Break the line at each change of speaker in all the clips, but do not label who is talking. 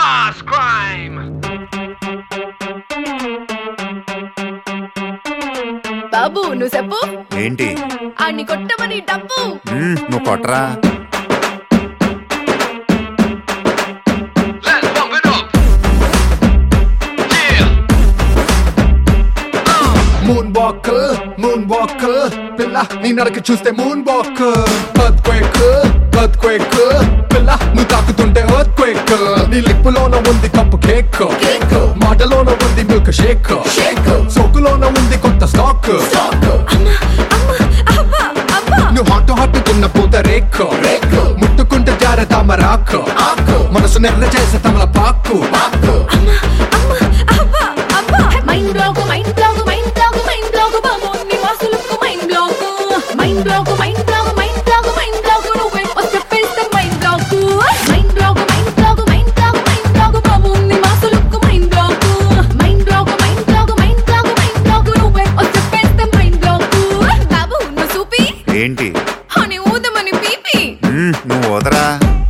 Mass crime.
బాబు నువ్వు చెప్పు
ఏంటి
ఆడిని కొట్టమని డబ్బు
మ్మ్, నువ్వు కొట్టరా
Let's bump it up. Yeah.
Moon walker moon walker పిల్ల నీ నడక చూస్తే moon walker earthquake earthquake పిల్ల నువ్వు తాకుతుంటే ఎర్త్ క్వేక్ నీ లిప్పులోన ఉంది కప్పు కేక్ మాటలోన ఉంది మిల్క్ షేక్ సోకులోన ఉంది కొత్త స్టాక్
అబ్బా అబ్బా
నువ్వు హాట్ హాట్ తిన్న పూత రేక్ ముట్టుకుంటే జార తామరాకు మనసు నెర్ర చేసే తమల పాకు
అబ్బా అబ్బా mind block mind block mind block mind block బాబు నీ వాసులకు mind block mind block mind block mind block mind block నువ్వే వచ్చేస్తే mind block mind block mind block mind block mind block బాబు నీ వాసులకు mind block mind block mind block mind block mind block నువ్వే వచ్చేస్తే మైండ్ బ్లాక్ బాబు నువ్వు చూపి
ఏంటి
అని ఊదమని పీపి
మ్మ్, నువ్వు వదరా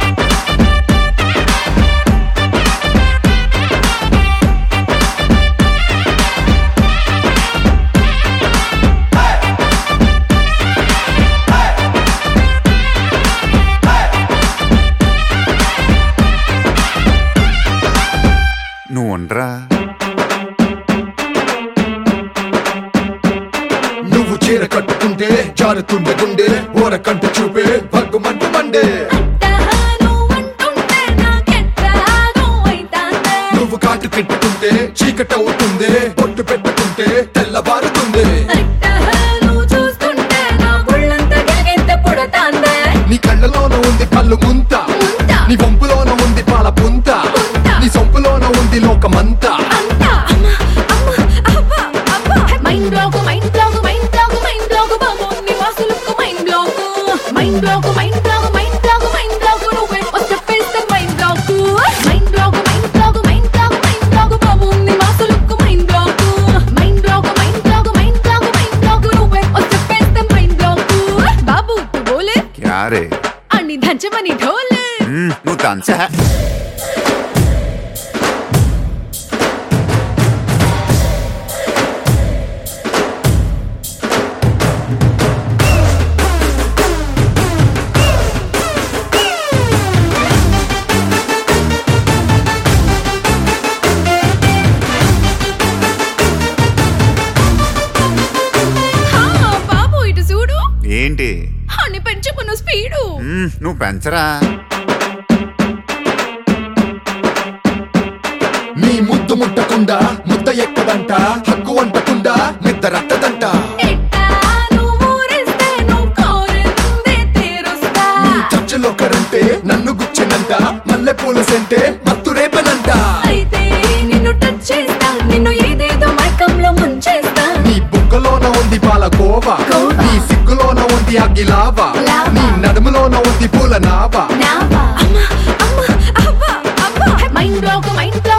నువ్వు ఉండరా
నువ్వు చీర కట్టుకుంటే జారుతుండే గుండె ఓర కంట చూపే భగ్గుమంటు మండే
తహను అంటుంటే నాకెట్టాగో అయితాందే
నువ్వు కాటు పెట్టుకుంటే చీకట అవుతుంది పొట్టు పెట్టుకుంటే తెల్లబారుతుంది
అట్టహను చూస్తుంటే నా గుళ్ళంతా గిలిగింత పుడతాందే
నీ కళ్ళలోన ఉంది కళ్ళు ముంత
ముంత.
నీ వంపులోన ఉంది పాల పుంత
పుంత.
నీ సొంపులోన ఉంది లోకమంతా
అంతా అమ్మ అమ్మ అబ్బా అబ్బా mind block mind block mind block mind block బాబు నీ వాసులకు mind block mind block mind block mind block mind block నువ్వే వచ్చేస్తే mind block mind block mind block mind block mind block బాబు నీ వాసులకు mind block mind block mind block mind block mind block నువ్వే వచ్చేస్తే మైండ్ బ్లాక్ బాబు తు బోలే
క్యారే
అన్ని దంచమని ఢోలే
మ్మ్, నువ్వు తంచా
హా బాబు ఇటు చూడు
ఏంటి
అని పెంచుకున్న స్పీడు
మ్మ్, నువ్వు పెంచరా
నీ ముద్దు ముట్టకుండా ముద్ద ఎక్కదంట హక్కు వంటకుండా మిద్ద రట్టదంట
ఎట్టాను ఊరిస్తే నువ్వు కోరిందే తీరుస్తా.
నీ చర్చలో కరంటే నన్ను గుచ్చినంట మల్లె పూల సెంటే మత్తు రేపనంట
అయితే నిన్ను టచ్ చేస్తా నిన్ను ఏదేదో మైకంలో ముంచేస్తా
నీ బుగ్గలోన ఉంది పాల కోవా
కోవా.
నీ సిగ్గులోన ఉంది అగ్గిలావా
లావా.
నీ నడుములోన ఉంది పూల నావా
నావా అమ్మ అమ్మ అబ్బా అబ్బా మైండ్ బ్లాక్ మైండ్